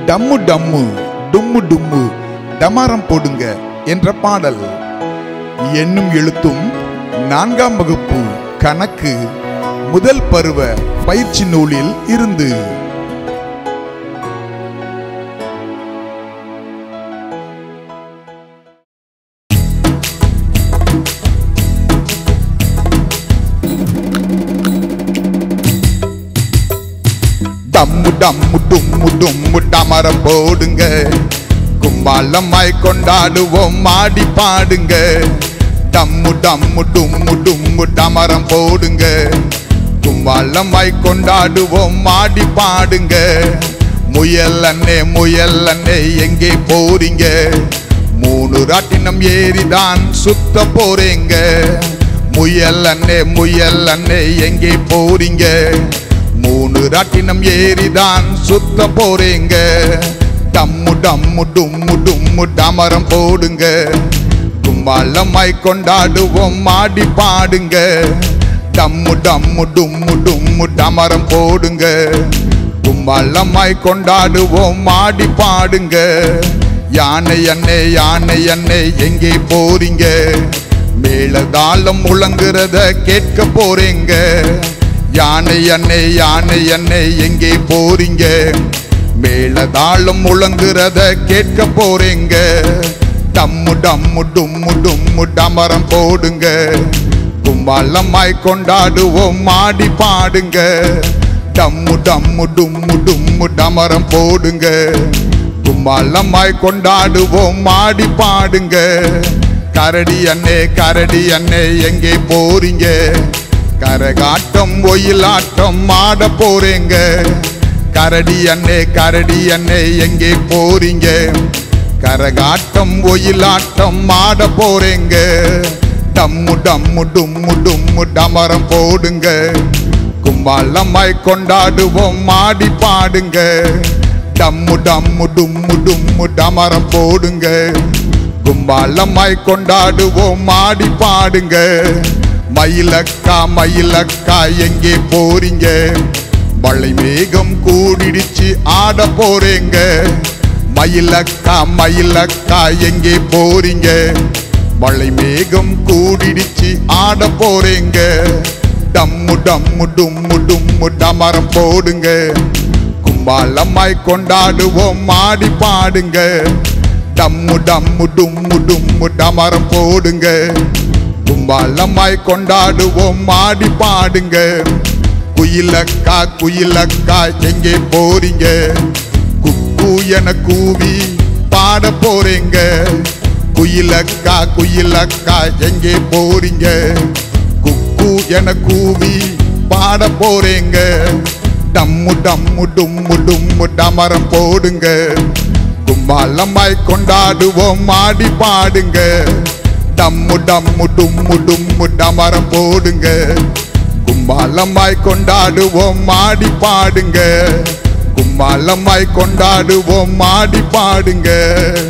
டம்மு டம்மு டும்மு டும்மு டமாரம் போடுங்க என்ற பாடல் என்னும் எழுத்தும் நான்காம் வகுப்பு கணக்கு முதல் பருவ பயிற்சி நூலில் இருந்து டம்மு டம்மு டும்மு டும்மு டமரம் போடுங்க கும்பாலமாய் கொண்டாடுவோம் மாடி பாடுங்க டம்மு டம்மு டும்மு டும்மு டமரம் போடுங்க கும்பாலமாய் கொண்டாடுவோம் மாடி பாடுங்க முயல் அண்ணே முயல் அண்ணே எங்கே போறீங்க மூணு ராட்டினம் ஏறிதான் சுத்த போறீங்க முயல் அண்ணே முயல் அண்ணே எங்கே போறீங்க மூணு ராட்டினம் ஏறிதான் சுத்த போறீங்க டம்மு டம்மு டும்மு டும்மு டமரம் போடுங்க கும்பாலமாய் கொண்டாடுவோம் மாடி பாடுங்க டம்மு டம்மு டும்மு டும்மு டமரம் போடுங்க கும்பாலமாய் கொண்டாடுவோம் மாடி பாடுங்க யானை அண்ணே யானை அண்ணே எங்கே போறீங்க மேளதாளம் முழங்குறத கேட்க போறீங்க யானை அண்ணே யானை அண்ணே எங்கே போறீங்க மேளதாளம் முழங்குறத கேட்க போறீங்க டம்மு டம்மு டும்மு டும்மு டமரம் போடுங்க கும்பாலமாய் கொண்டாடுவோம் மாடி பாடுங்க டம்மு டம்மு டும்மு டும்மு டமரம் போடுங்க கும்பாலமாய் கொண்டாடுவோம் மாடி பாடுங்க கரடி அண்ணே கரடி அண்ணே எங்கே போறீங்க கரகாட்டம் ஒயிலாட்டம் ஆட போறீங்க கரடி அண்ணே கரடி அண்ணே எங்கே போறீங்க கரகாட்டம் ஒயிலாட்டம் ஆட போறீங்க டம்மு டம்மு டும்மு டும்மு டமரம் போடுங்க கும்பாலமாய் கொண்டாடுவோம் மாடி பாடுங்க டம்மு டம்மு டும்மு டும்மு டமரம் போடுங்க கும்பாலமாய் கொண்டாடுவோம் மாடி பாடுங்க மயிலக்கா மயிலக்கா எங்கே போறீங்க மழை மேகம் கூடிடுச்சு ஆட போறீங்க மயிலக்கா மயிலக்கா எங்கே போறீங்க மழை மேகம் கூடிடுச்சு ஆட போறீங்க டம்மு டம்மு டும்மு டும்மு டமரம் போடுங்க கும்பாலமாய் கொண்டாடுவோம் மாடி பாடுங்க டம்மு டம்மு டும்மு டும்மு டமரம் போடுங்க கும்பாலமாய் கொண்டாடுவோம் மாடி பாடுங்க குயிலக்கா குயிலக்கா எங்கே போறீங்க குக்கு என கூவி பாட போறீங்க குயிலக்கா குயிலக்கா எங்கே போறீங்க குக்கு என கூவி பாட போறீங்க டம்மு டம்மு டும்மு டும்மு டமரம் போடுங்க கும்பாலமாய் கொண்டாடுவோம் மாடி பாடுங்க டம்மு டம்மு டும்மு டும்மு டமரம் போடுங்க கும்பாலமாய் கொண்டாடுவோம் மாடி பாடுங்க கும்பாலமாய் கொண்டாடுவோம் மாடி பாடுங்க